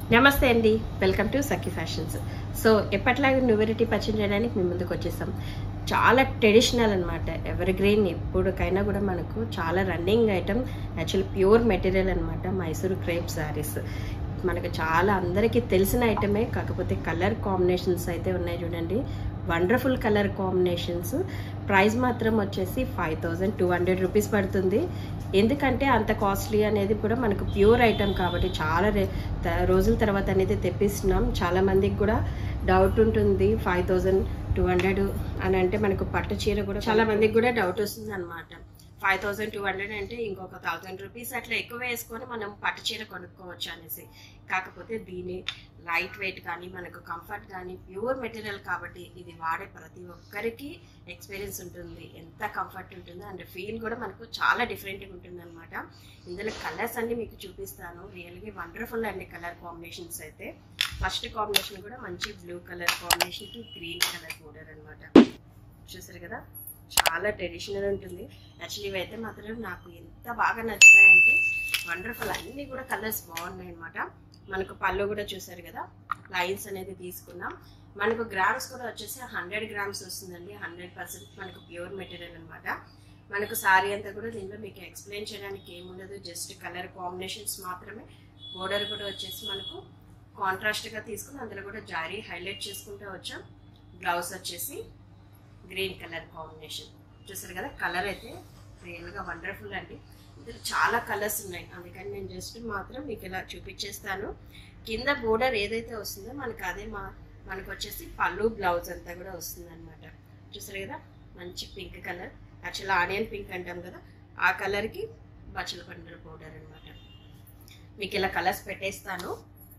నమస్తే అండి welcome to Sakhi fashions so ఎప్పట్లాగే న్యూవెరిటీ పరిచయం చేయడానికి మేము ముందుకు వచ్చేసాం చాలా ట్రెడిషనల్ అనమాట ఎవర్ గ్రీన్ ఎప్పటికైనా కూడా మనకు చాలా running item actually pure material అనమాట మైసూర్ క్రేప్ శారీస్ మనకు చాలా అందరికీ తెలిసిన ఐటమే కాకపోతే కలర్ కాంబినేషన్స్ అయితే ఉన్నాయి చూడండి వండర్ఫుల్ కలర్ కాంబినేషన్స్ ప్రైస్ మాత్రం వచ్చేసి five thousand two hundred rupees పడుతుంది ఎందుకంటే అంత కాస్ట్లీ అనేది కూడా మనకు ప్యూర్ ఐటమ్ కాబట్టి చాలా రే- త- రోజుల తర్వాత అనేది తెప్పిస్తున్నాం చాలా మందికి కూడా డౌట్ ఉంటుంది ఫైవ్ థౌజండ్ టూ హండ్రెడ్ అని అంటే మనకు పట్టు చీర కూడా చాలా మందికి కూడా డౌట్ వస్తుంది అనమాట ఫైవ్ థౌసండ్ టూ హండ్రెడ్ అంటే ఇంకొక థౌసండ్ రూపీస్ అట్లా ఎక్కువ వేసుకొని మనం పట్టు చీర కొనుక్కోవచ్చు అనేసి కాకపోతే దీని లైట్ వెయిట్ కానీ మనకు కంఫర్ట్ కానీ ప్యూర్ మెటీరియల్ కాబట్టి ఇది వాడే ప్రతి ఒక్కరికి ఎక్స్పీరియన్స్ ఉంటుంది ఎంత కంఫర్ట్ ఉంటుందో అండ్ ఫీల్ కూడా మనకు చాలా డిఫరెంట్గా ఉంటుంది అనమాట ఇందులో కలర్స్ అన్ని మీకు చూపిస్తాను రియల్గా వండర్ఫుల్ అండి కలర్ కాంబినేషన్స్ అయితే ఫస్ట్ కాంబినేషన్ కూడా మంచి బ్లూ కలర్ కాంబినేషన్కి గ్రీన్ కలర్ బోర్డర్ అనమాట చూసారు కదా చాలా ట్రెడిషనల్ ఉంటుంది యాక్చువల్లీ ఇవైతే మాత్రం నాకు ఎంత బాగా నచ్చుతాయంటే వండర్ఫుల్ అన్నీ కూడా కలర్స్ బాగున్నాయి అనమాట మనకు పళ్ళు కూడా చూసారు కదా లైన్స్ అనేది తీసుకున్నాం మనకు గ్రామ్స్ కూడా వచ్చేసి హండ్రెడ్ గ్రామ్స్ వస్తుందండి హండ్రెడ్ పర్సెంట్ మనకు ప్యూర్ మెటీరియల్ అనమాట మనకు సారీ అంతా కూడా దీనిలో మీకు ఎక్స్ప్లెయిన్ చేయడానికి ఏముండదు జస్ట్ కలర్ కాంబినేషన్స్ మాత్రమే బోర్డర్ కూడా వచ్చేసి మనకు కాంట్రాస్ట్గా తీసుకుని అందులో కూడా జారీ హైలైట్ చేసుకుంటూ వచ్చాం బ్లౌజ్ వచ్చేసి గ్రీన్ కలర్ కాంబినేషన్ చూసారు కదా కలర్ అయితే రియల్గా వండర్ఫుల్ అండి ఇందులో చాలా కలర్స్ ఉన్నాయి అందుకని నేను జస్ట్ మాత్రం మీకు ఇలా చూపించేస్తాను కింద బోర్డర్ ఏదైతే వస్తుందో మనకు అదే మా మనకు వచ్చేసి పళ్ళు బ్లౌజ్ అంతా కూడా వస్తుంది అనమాట చూసారు కదా మంచి pink colour actual onion pink అంటాం కదా ఆ కలర్కి బచ్చల పండుగ బోర్డర్ అనమాట మీకు ఇలా కలర్స్ పెట్టేస్తాను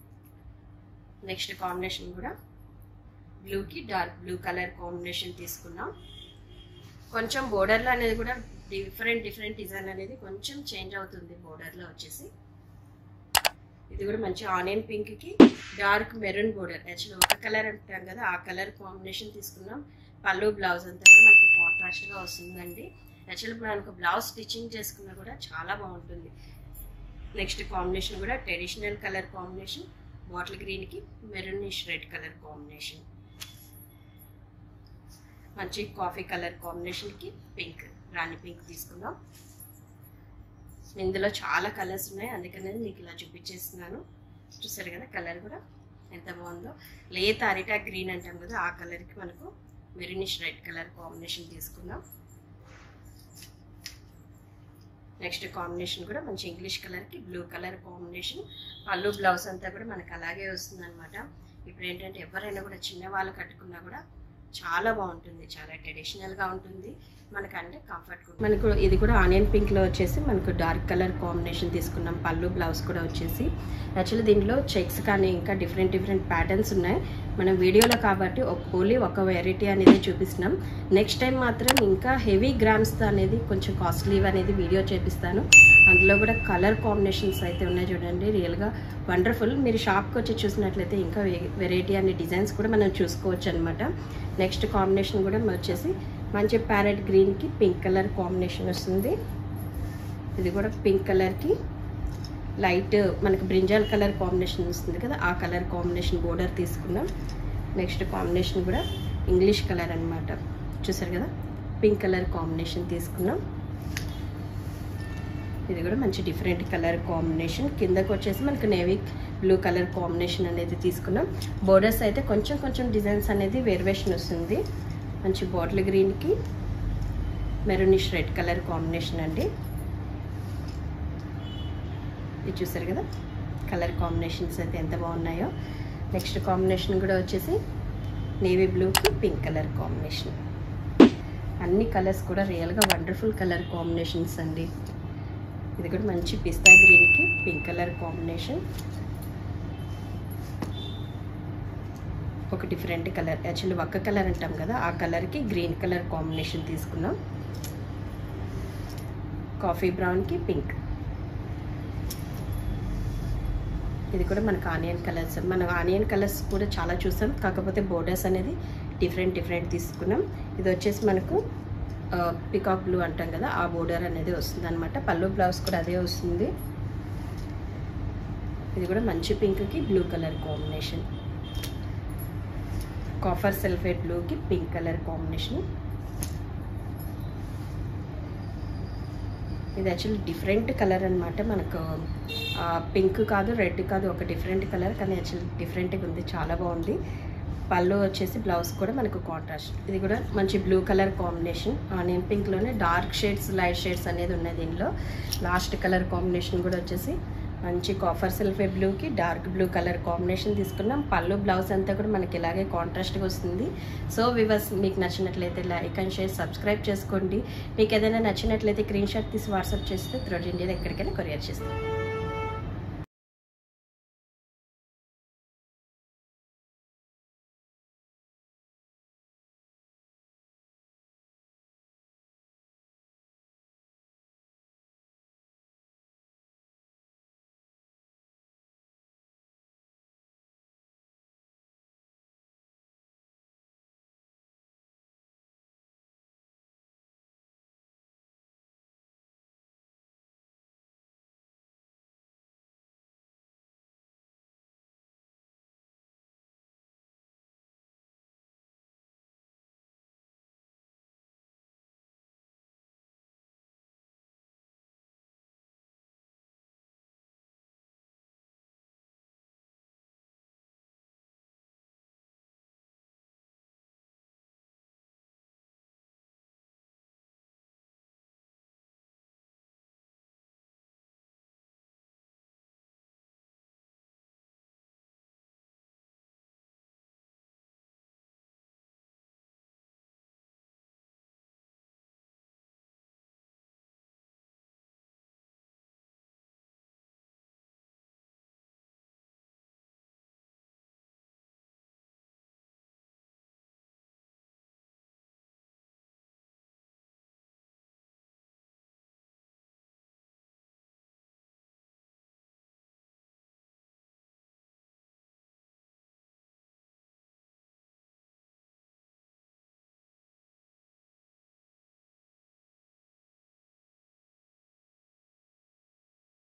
నెక్స్ట్ కాంబినేషన్ కూడా బ్లూకి డార్క్ బ్లూ కలర్ కాంబినేషన్ తీసుకున్నాం కొంచెం బోర్డర్లో అనేది కూడా డిఫరెంట్ డిఫరెంట్ డిజైన్ అనేది కొంచెం చేంజ్ అవుతుంది బోర్డర్లో వచ్చేసి ఇది కూడా మంచి ఆనియన్ పింక్కి డార్క్ మెరూన్ బోర్డర్ యాక్చువల్లీ ఒక కలర్ అంటాం కదా ఆ కలర్ కాంబినేషన్ తీసుకున్నాం పళ్ళు బ్లౌజ్ అంతా కూడా మనకు కాంట్రాస్ట్గా వస్తుందండి యాక్చువల్లీ మనకు బ్లౌజ్ స్టిచ్చింగ్ చేసుకున్నా కూడా చాలా బాగుంటుంది నెక్స్ట్ కాంబినేషన్ కూడా ట్రెడిషనల్ కలర్ కాంబినేషన్ బాటిల్ గ్రీన్కి మెరూనిష్ రెడ్ కలర్ కాంబినేషన్ మంచి కాఫీ కలర్ కాంబినేషన్కి పింక్ రాణి పింక్ తీసుకుందాం ఇందులో చాలా కలర్స్ ఉన్నాయి అందుకనే మీకు ఇలా చూపించేస్తున్నాను చూసారు కదా కలర్ కూడా ఎంత బాగుందో లేత అరిటా గ్రీన్ అంటాం కదా ఆ కలర్కి మనకు మెరూనిష్ రెడ్ కలర్ కాంబినేషన్ తీసుకుందాం నెక్స్ట్ కాంబినేషన్ కూడా మంచి ఇంగ్లీష్ కలర్కి blue colour combination pallu blouse అంతా కూడా మనకు అలాగే వస్తుంది అనమాట ఇప్పుడు ఏంటంటే ఎవరైనా కూడా చిన్న వాళ్ళు కట్టుకున్నా కూడా చాలా బాగుంటుంది చాలా ట్రెడిషనల్గా ఉంటుంది మనకంటే కంఫర్ట్ మనకు ఇది కూడా ఆనియన్ పింక్లో వచ్చేసి మనకు డార్క్ కలర్ కాంబినేషన్ తీసుకున్నాం పళ్ళు బ్లౌజ్ కూడా వచ్చేసి యాక్చువల్లీ దీంట్లో చెక్స్ కానీ ఇంకా డిఫరెంట్ డిఫరెంట్ ప్యాటర్న్స్ ఉన్నాయి మనం వీడియోలో కాబట్టి ఓన్లీ ఒక వెరైటీ అనేది చూపిస్తున్నాం నెక్స్ట్ టైం మాత్రం ఇంకా హెవీ గ్రామ్స్తో అనేది కొంచెం కాస్ట్లీ అనేది వీడియో చేపిస్తాను అందులో కూడా కలర్ కాంబినేషన్స్ అయితే ఉన్నాయి చూడండి రియల్గా వండర్ఫుల్ మీరు షాప్కి వచ్చి చూసినట్లయితే ఇంకా వెరైటీ అనే డిజైన్స్ కూడా మనం చూసుకోవచ్చు అనమాట నెక్స్ట్ కాంబినేషన్ కూడా వచ్చేసి మంచి ప్యారెట్ గ్రీన్కి పింక్ కలర్ కాంబినేషన్ వస్తుంది ఇది కూడా పింక్ కలర్కి లైట్ మనకి బ్రింజాల్ కలర్ కాంబినేషన్ వస్తుంది కదా ఆ కలర్ కాంబినేషన్ బోర్డర్ తీసుకున్నాం నెక్స్ట్ కాంబినేషన్ కూడా ఇంగ్లీష్ కలర్ అనమాట చూసారు కదా పింక్ కలర్ కాంబినేషన్ తీసుకున్నాం ఇది కూడా మంచి డిఫరెంట్ కలర్ కాంబినేషన్ కిందకు వచ్చేసి మనకు నేవీ బ్లూ కలర్ కాంబినేషన్ అనేది తీసుకున్నాం బోర్డర్స్ అయితే కొంచెం కొంచెం డిజైన్స్ అనేది వేరియేషన్ వస్తుంది మంచి బాటిల్ గ్రీన్కి మెరూనిష్ రెడ్ కలర్ కాంబినేషన్ అండి ఇది చూసారు కదా కలర్ కాంబినేషన్స్ అయితే ఎంత బాగున్నాయో నెక్స్ట్ కాంబినేషన్ కూడా వచ్చేసి నేవీ బ్లూకి పింక్ కలర్ కాంబినేషన్ అన్ని కలర్స్ కూడా రియల్గా వండర్ఫుల్ కలర్ కాంబినేషన్స్ అండి ఇది కూడా మంచి పిస్తా గ్రీన్కి పింక్ కలర్ కాంబినేషన్ ఒక డిఫరెంట్ కలర్ యాక్చువల్లీ ఒక్క కలర్ అంటాం కదా ఆ కలర్కి గ్రీన్ కలర్ కాంబినేషన్ తీసుకున్నాం కాఫీ బ్రౌన్కి పింక్ ఇది కూడా మనకు ఆనియన్ కలర్స్ మనం ఆనియన్ కలర్స్ కూడా చాలా చూసాం కాకపోతే బోర్డర్స్ అనేది డిఫరెంట్ డిఫరెంట్ తీసుకున్నాం ఇది వచ్చేసి మనకు పికాక్ బ్లూ అంటాం కదా ఆ బోర్డర్ అనేది వస్తుంది అనమాట పళ్ళు బ్లౌజ్ కూడా అదే వస్తుంది ఇది కూడా మంచి పింక్కి blue colour combination copper sulphate బ్లూకి పింక్ కలర్ కాంబినేషన్ ఇది యాక్చువల్లీ డిఫరెంట్ కలర్ అనమాట మనకు పింక్ కాదు రెడ్ కాదు ఒక డిఫరెంట్ కలర్ కానీ యాక్చువల్లీ డిఫరెంట్గా ఉంది చాలా బాగుంది పళ్ళు వచ్చేసి బ్లౌజ్ కూడా మనకు కాంట్రాస్ట్ ఇది కూడా మంచి బ్లూ కలర్ కాంబినేషన్ ఆనియన్ పింక్లోనే డార్క్ షేడ్స్ లైట్ షేడ్స్ అనేది ఉన్నాయి దీనిలో లాస్ట్ కలర్ కాంబినేషన్ కూడా వచ్చేసి మంచి కాఫర్ సిల్ఫర్ బ్లూకి డార్క్ బ్లూ కలర్ కాంబినేషన్ తీసుకున్నాం పళ్ళు బ్లౌజ్ అంతా కూడా మనకి ఇలాగే కాంట్రాస్ట్గా వస్తుంది సో వివర్స్ మీకు నచ్చినట్లయితే లైక్ అండ్ షేర్ సబ్స్క్రైబ్ చేసుకోండి మీకు ఏదైనా నచ్చినట్లయితే స్క్రీన్ షాట్ తీసి వాట్సాప్ చేస్తే త్రోట్ ఇండియా ఎక్కడికైనా కొరియర్ చేస్తాం